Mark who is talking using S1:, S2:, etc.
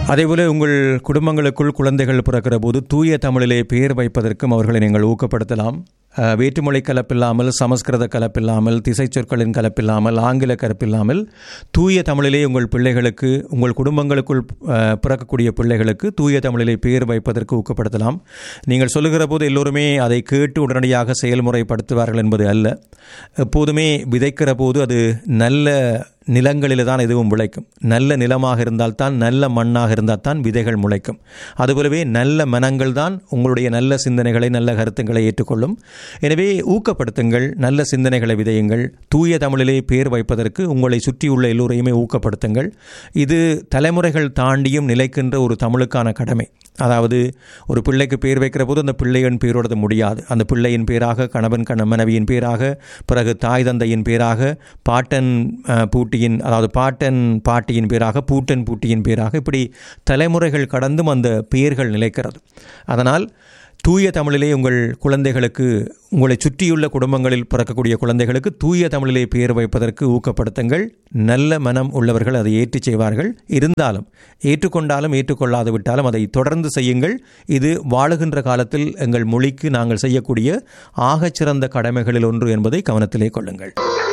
S1: அதேபோல உங்கள் குடும்பங்களுக்குள் குழந்தைகள் பிறக்கிற போது தூய தமிழிலே பெயர் வைப்பதற்கும் அவர்களை நீங்கள் ஊக்கப்படுத்தலாம் அஹ், வேற்றுமொழி கலப்பில்லாமல் சமஸ்கிருத கலப்பில்லாமல் திசை சொற்களின் கலப்பில்லாமல் ஆங்கில கலப்பில்லாமல் தூய தமிழிலே உங்கள் பிள்ளைகளுக்கு உங்கள் குடும்பங்களுக்குள் அஹ், பிறக்கக்கூடிய பிள்ளைகளுக்கு தூய தமிழிலே பெயர் வைப்பதற்கு ஊக்கப்படுத்தலாம் நீங்கள் சொல்லுகிற போது எல்லோருமே அதை கேட்டு உடனடியாக செயல்முறைப்படுத்துவார்கள் என்பது அல்ல எப்போதுமே விதைக்கிற போது அது நல்ல நிலங்களில் தான் எதுவும் விளைக்கும் நல்ல நிலமாக இருந்தால்தான் நல்ல மண்ணாக இருந்தால் தான் விதைகள் முளைக்கும் அதுபோலவே நல்ல மனங்கள் தான் உங்களுடைய நல்ல சிந்தனைகளை நல்ல கருத்துக்களை ஏற்றுக்கொள்ளும் எனவே ஊக்கப்படுத்துங்கள் நல்ல சிந்தனைகளை விதையுங்கள் தூய தமிழிலே பேர் வைப்பதற்கு உங்களை சுற்றியுள்ள எல்லோரையுமே ஊக்கப்படுத்துங்கள் இது தலைமுறைகள் தாண்டியும் நிலைக்கின்ற ஒரு தமிழுக்கான கடமை அதாவது ஒரு பிள்ளைக்கு பேர் வைக்கிற போது அந்த பிள்ளையின் பேரோடு முடியாது அந்த பிள்ளையின் பேராக கணவன் கண மனைவியின் பேராக பிறகு தாய் தந்தையின் பேராக பாட்டன் அஹ், பூட்டியின் அதாவது பாட்டன் பாட்டியின் பேராக பூட்டன் பூட்டியின் பேராக இப்படி தலைமுறைகள் கடந்தும் அந்த பெயர்கள் நிலைக்கிறது அதனால் தூய தமிழிலே உங்கள் குழந்தைகளுக்கு உங்களை சுற்றியுள்ள குடும்பங்களில் பிறக்கக்கூடிய குழந்தைகளுக்கு தூய தமிழிலே பெயர் வைப்பதற்கு ஊக்கப்படுத்துங்கள் நல்ல மனம் உள்ளவர்கள் அதை ஏற்றுச் செய்வார்கள் இருந்தாலும் ஏற்றுக்கொண்டாலும் ஏற்றுக்கொள்ளாது விட்டாலும் அதை தொடர்ந்து செய்யுங்கள் இது வாழுகின்ற காலத்தில் எங்கள் மொழிக்கு நாங்கள் செய்யக்கூடிய ஆகச்சிறந்த கடமைகளில் ஒன்று என்பதை கவனத்திலே கொள்ளுங்கள்